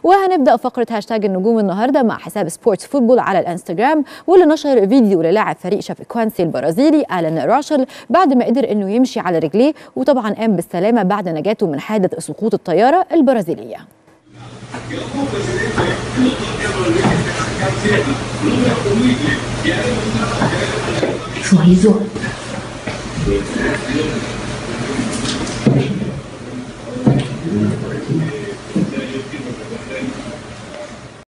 وهنبدا فقره هاشتاج النجوم النهارده مع حساب سبورتس فوتبول على الانستجرام واللي نشر فيديو للاعب فريق شافيكوانسي البرازيلي الان راشل بعد ما قدر انه يمشي على رجليه وطبعا قام بالسلامه بعد نجاته من حادث سقوط الطياره البرازيليه sorriso